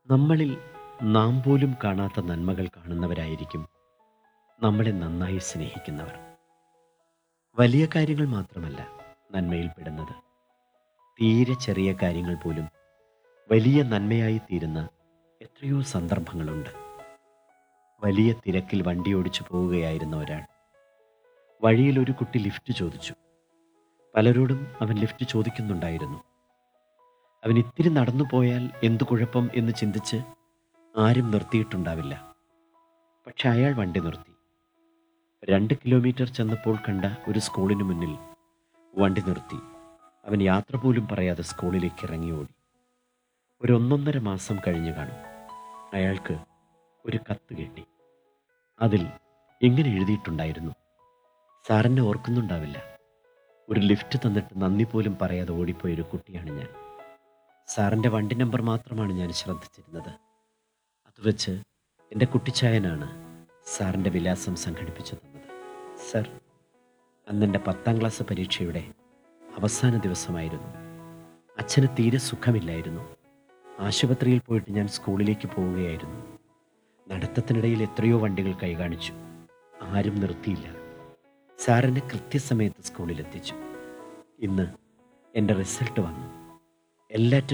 നമ്മളിൽ നാം പോലും കാണാത്ത നന്മകൾ കാണുന്നവരായിരിക്കും നമ്മളെ നന്നായി സ്നേഹിക്കുന്നവർ വലിയ കാര്യങ്ങൾ മാത്രമല്ല നന്മയിൽ പെടുന്നത് തീരെ ചെറിയ കാര്യങ്ങൾ പോലും വലിയ നന്മയായി തീരുന്ന എത്രയോ സന്ദർഭങ്ങളുണ്ട് വലിയ തിരക്കിൽ വണ്ടി ഓടിച്ചു പോവുകയായിരുന്ന ഒരാൾ വഴിയിൽ ഒരു കുട്ടി ലിഫ്റ്റ് ചോദിച്ചു പലരോടും അവൻ ലിഫ്റ്റ് ചോദിക്കുന്നുണ്ടായിരുന്നു അവൻ ഇത്തിരി നടന്നു പോയാൽ എന്തു കുഴപ്പം എന്ന് ചിന്തിച്ച് ആരും നിർത്തിയിട്ടുണ്ടാവില്ല പക്ഷെ അയാൾ വണ്ടി നിർത്തി രണ്ട് കിലോമീറ്റർ ചെന്നപ്പോൾ കണ്ട ഒരു സ്കൂളിന് മുന്നിൽ വണ്ടി നിർത്തി അവൻ യാത്ര പോലും പറയാതെ സ്കൂളിലേക്ക് ഇറങ്ങി ഓടി ഒരു ഒന്നൊന്നര മാസം കഴിഞ്ഞു കാണും അയാൾക്ക് ഒരു കത്ത് കിട്ടി അതിൽ ഇങ്ങനെ എഴുതിയിട്ടുണ്ടായിരുന്നു സാറിനെ ഓർക്കുന്നുണ്ടാവില്ല ഒരു ലിഫ്റ്റ് തന്നിട്ട് നന്ദി പോലും പറയാതെ ഓടിപ്പോയ ഒരു കുട്ടിയാണ് ഞാൻ സാറിൻ്റെ വണ്ടി നമ്പർ മാത്രമാണ് ഞാൻ ശ്രദ്ധിച്ചിരുന്നത് അത് വെച്ച് എൻ്റെ കുട്ടിച്ചായനാണ് സാറിൻ്റെ വിലാസം സംഘടിപ്പിച്ചു തന്നത് സർ അന്നെൻ്റെ പത്താം ക്ലാസ് പരീക്ഷയുടെ അവസാന ദിവസമായിരുന്നു അച്ഛന് തീരെ സുഖമില്ലായിരുന്നു ആശുപത്രിയിൽ പോയിട്ട് ഞാൻ സ്കൂളിലേക്ക് പോവുകയായിരുന്നു നടത്തത്തിനിടയിൽ എത്രയോ വണ്ടികൾ കൈകാണിച്ചു ആരും നിർത്തിയില്ല സാറിനെ കൃത്യസമയത്ത് സ്കൂളിലെത്തിച്ചു ഇന്ന് എൻ്റെ റിസൾട്ട് വന്നു എല്ലാറ്റിനും